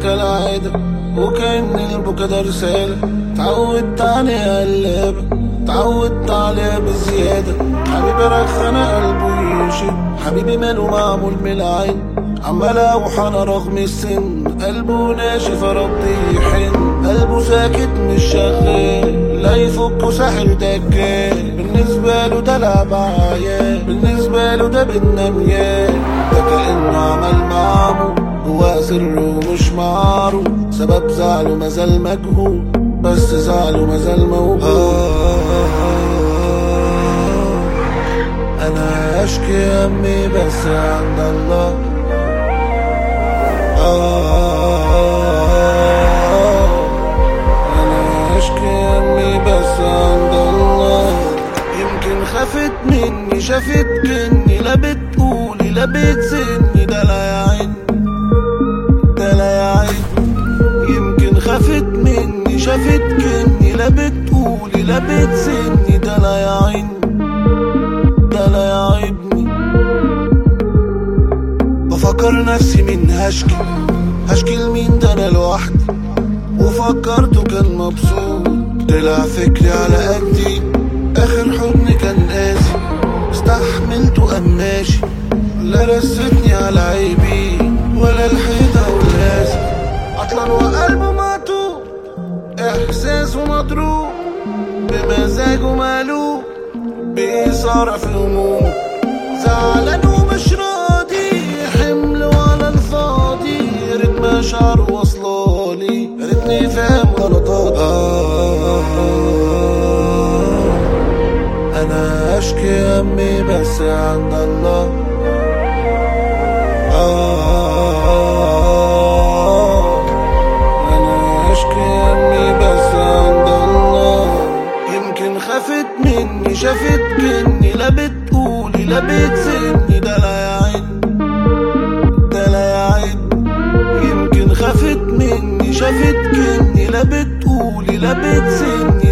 كالعادة وكأن البكا ده رسالة تعودت عليها قلابة تعودت عليها بزيادة حبيبي رخنا قلبه يشد حبيبي ماله معمول من العين عمال اروح انا رغم السن قلبه ناشف رد يحن قلبه ساكت مش شغال لا يفك ساحر دجال بالنسبة له ده لعب عيال بالنسبة له ده بالنميال ده كأنه عمل معمو هو سر ومش معروف سبب زعله مازال مجهول بس زعله مازال موجود انا اشكي همي بس عند الله انا اشكي همي بس عند الله يمكن خافت مني شافت كني لا بتقولي لا بتزني ده لا يعين ده لا يعين يمكن خافت مني شافت كني لا بتقولي لا بتزني ده لا يعين ده لا يعيبني بفكر نفسي من هشكي هشكي لمين ده انا لوحدي وفكرته كان مبسوط طلع فكري على قدي اخر حضن كان قاسي استحملته قام ماشي لا رستني على عيبي ولا الحيطة واللازم عطلان وقلبه مقطوع احساسه مضروب بمزاجه مقلوب بيصارع في همومه زعلان ومش راضي حمل وعلى الفاضي يا ريت مشاعره واصلالي يا ريتني فاهم غلطاتي آه انا اشكي همي بس عند الله آه انا اشكي همي بس عند الله يمكن خافت مني شافت كني لا بتقولي لا بتزني ده لا يعين ده لا يعين يمكن خافت مني شافت كني لا بتقولي لا بتزني